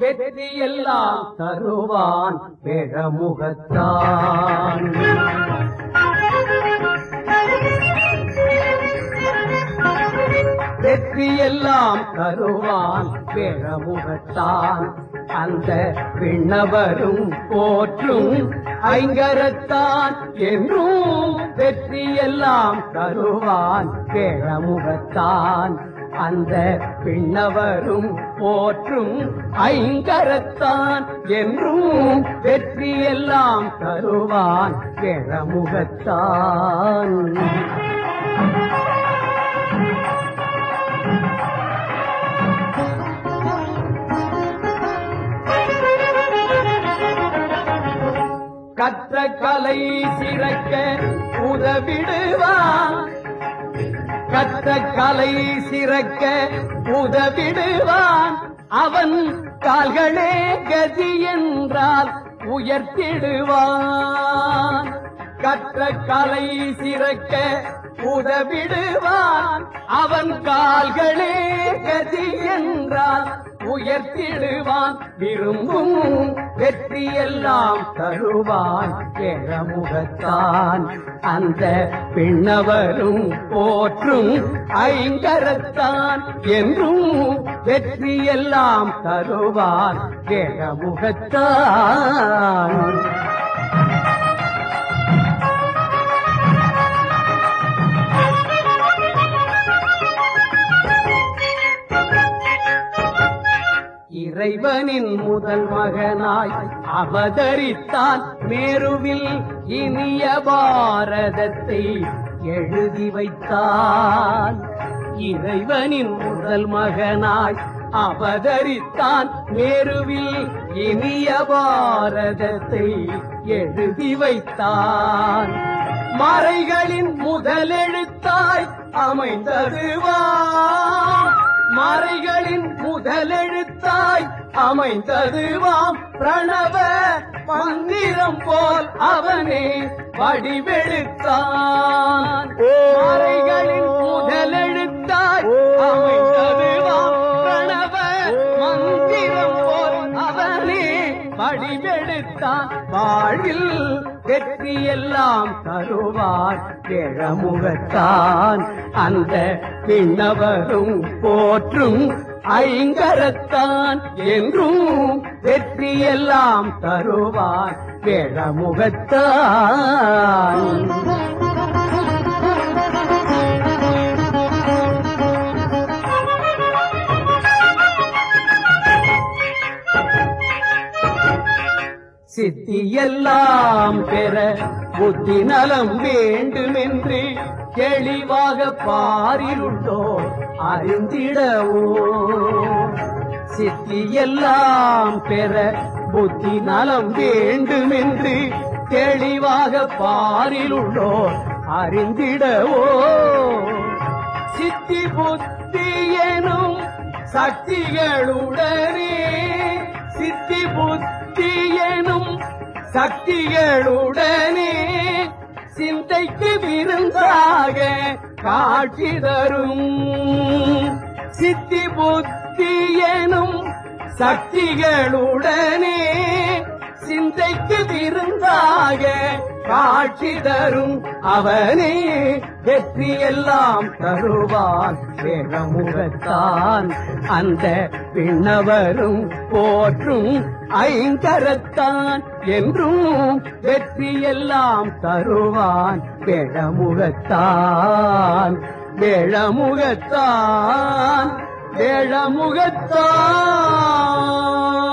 வெற்றி எல்லாம் தருவான் வேழமுகத்தான் வெற்றி எல்லாம் தருவான் வேழமுகத்தான் அந்த விண்ணவரும் போற்றும் ஐங்கரத்தான் என்றும் வெற்றி எல்லாம் தருவான் வேழமுகத்தான் அந்த பின்னவரும் போற்றும் ஐங்கரத்தான் என்றும் வெற்றி எல்லாம் தருவான் வேழமுகத்தான் கற்ற கலை சிறக்க உதவிடுவான் கற்ற கலை சிறக்க உதவிடுவான் அவன் கால்களே கதி என்றால் உயர்த்திடுவான் கற்ற கலை சிறக்க உதவிடுவான் அவன் கால்களே கதி என்றால் உயர்த்திடுவான் விரும்பும் வெற்றியெல்லாம் தருவான் ஏழமுகத்தான் அந்த பின்னவரும் போற்றும் ஐங்கரத்தான் என்றும் வெற்றியெல்லாம் தருவான் ஏழமுகத்தான் இறைவனின் முதல் மகனாய் அவதரித்தான் மேருவில் இனிய பாரதத்தை எழுதி வைத்தான் இறைவனின் முதல் மகனாய் அவதரித்தான் மேருவில் இனிய பாரதத்தை எழுதி வைத்தான் மறைகளின் முதலெழுத்தாய் அமைந்ததுவான் மறைகளின் முதலெழுத்தாய் அமைந்ததுவாம் பிரணவ மந்திரம் போல் அவனே வடிவெடுத்தான் மறைகளின் முதலெழுத்தாய் அமைந்ததுவாம் பிரணவ மந்திரம் போல் அவனே வடிவெடுத்தான் வாழ்வில் வெற்றி எல்லாம் தருவார் கிழமுகத்தான் அந்த பின்னவரும் போற்றும் ஐங்கரத்தான் என்றும் வெற்றி எல்லாம் தருவார் கிழமுகத்தான் சித்தியெல்லாம் பெற புத்தி நலம் வேண்டுமென்று தெளிவாக பாரிலுள்ளோ அறிந்திடவோ சித்தியெல்லாம் பெற புத்தி நலம் வேண்டுமென்று தெளிவாக பாரிலுள்ளோ அறிந்திடவோ சித்தி புத்தி எனும் சக்திகளுடனே சித்தி புத்தி எனும் சக்திகளுடனே சிந்தைக்கு விருந்தாக காட்சி தரும் சித்தி புத்தி எனும் சக்திகளுடனே சிந்தைக்கு விருந்தாக காட்சி தரும் அவனே வெற்றி எல்லாம் தருவான் வேகமுகத்தான் அந்த பின்னவரும் போற்றும் ஐங்கரத்தான் என்றும் வெற்றி எல்லாம் தருவான் வேழமுகத்தான் வேழமுகத்தான் வேழமுகத்தான்